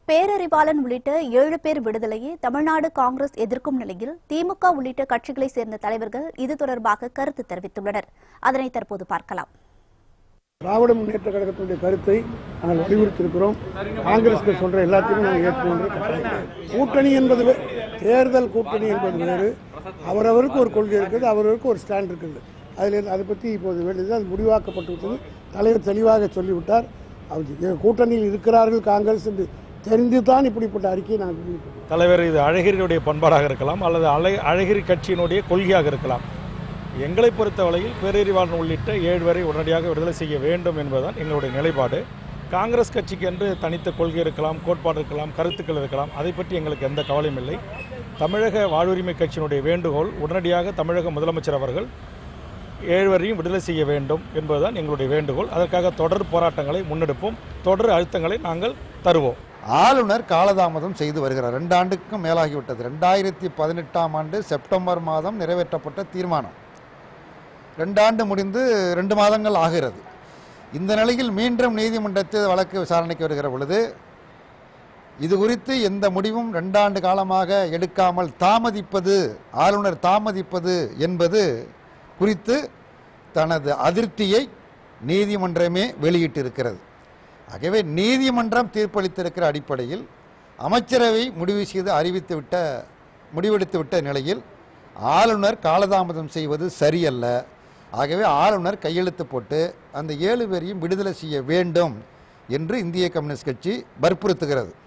பேரறிவாளன் உள்ளிட்ட ஏழு பேர் விடுதலையை தமிழ்நாடு காங்கிரஸ் எதிர்க்கும் நிலையில் திமுக உள்ளிட்ட கட்சிகளைச் சேர்ந்த தலைவர்கள் இது தொடர்பாக கருத்து தெரிவித்துள்ளனர் அதனை தற்போது பார்க்கலாம் திராவிட முன்னேற்ற கழகத்தினுடைய கருத்தை நாங்கள் வலியுறுத்தியிருக்கிறோம் காங்கிரஸ்க்கு சொல்ற எல்லாத்தையும் நாங்கள் ஏற்றுக்கொண்டு கட்டாயம். கூட்டணி என்பது வே- தேர்தல் கூட்டணி என்பது வேறு அவரவருக்கு ஒரு கொள்கை இருக்குது அவரவருக்கு ஒரு ஸ்டாண்ட் இருக்குது அதில் அதை பற்றி இப்போது வேண்டியது அது முடிவாக்கப்பட்டு விட்டது தலைவர் தெளிவாக சொல்லிவிட்டார் அவர் கூட்டணியில் இருக்கிறார்கள் காங்கிரஸ் என்று தெரிந்து தான் இப்படிப்பட்ட அறிக்கையை நாங்கள் வெளியிட்டோம் தலைவர் இது அழகிரியுடைய பண்பாடாக இருக்கலாம் அல்லது அழ அழகிரி கட்சியினுடைய கொள்கையாக இருக்கலாம் எங்களை பொறுத்தவரையில் பேரறிவாளன் உள்ளிட்ட ஏழு வரை உடனடியாக விடுதலை செய்ய வேண்டும் என்பதுதான் எங்களுடைய நிலைப்பாடு காங்கிரஸ் கட்சிக்கு என்று தனித்த கொள்கை இருக்கலாம் கோட்பாடு இருக்கலாம் கருத்துக்கள் இருக்கலாம் அதை பற்றி எங்களுக்கு எந்த கவலையும் இல்லை தமிழக வாழ்வுரிமை கட்சியினுடைய வேண்டுகோள் உடனடியாக தமிழக முதலமைச்சர் அவர்கள் ஏழுவரையும் விடுதலை செய்ய வேண்டும் என்பதுதான் எங்களுடைய வேண்டுகோள் அதற்காக தொடர் போராட்டங்களை முன்னெடுப்போம் தொடர் அழுத்தங்களை நாங்கள் தருவோம் ஆளுநர் காலதாமதம் செய்து வருகிறார் ரெண்டு ஆண்டுக்கும் மேலாகிவிட்டது ரெண்டாயிரத்தி பதினெட்டாம் ஆண்டு செப்டம்பர் மாதம் நிறைவேற்றப்பட்ட தீர்மானம் ரெண்டு ஆண்டு முடிந்து ரெண்டு மாதங்கள் ஆகிறது இந்த நிலையில் மீண்டும் நீதிமன்றத்தில் வழக்கு விசாரணைக்கு வருகிற பொழுது இது குறித்து எந்த முடிவும் ரெண்டாண்டு காலமாக எடுக்காமல் தாமதிப்பது ஆளுநர் தாமதிப்பது என்பது குறித்து தனது அதிருப்தியை நீதிமன்றமே வெளியிட்டிருக்கிறது ஆகவே நீதிமன்றம் தீர்ப்பளித்திருக்கிற அடிப்படையில் அமைச்சரவை முடிவு செய்து அறிவித்துவிட்ட முடிவெடுத்துவிட்ட நிலையில் ஆளுநர் காலதாமதம் செய்வது சரியல்ல ஆகவே ஆளுநர் கையெழுத்து போட்டு அந்த ஏழு பேரையும் விடுதலை செய்ய வேண்டும் என்று இந்திய கம்யூனிஸ்ட் கட்சி வற்புறுத்துகிறது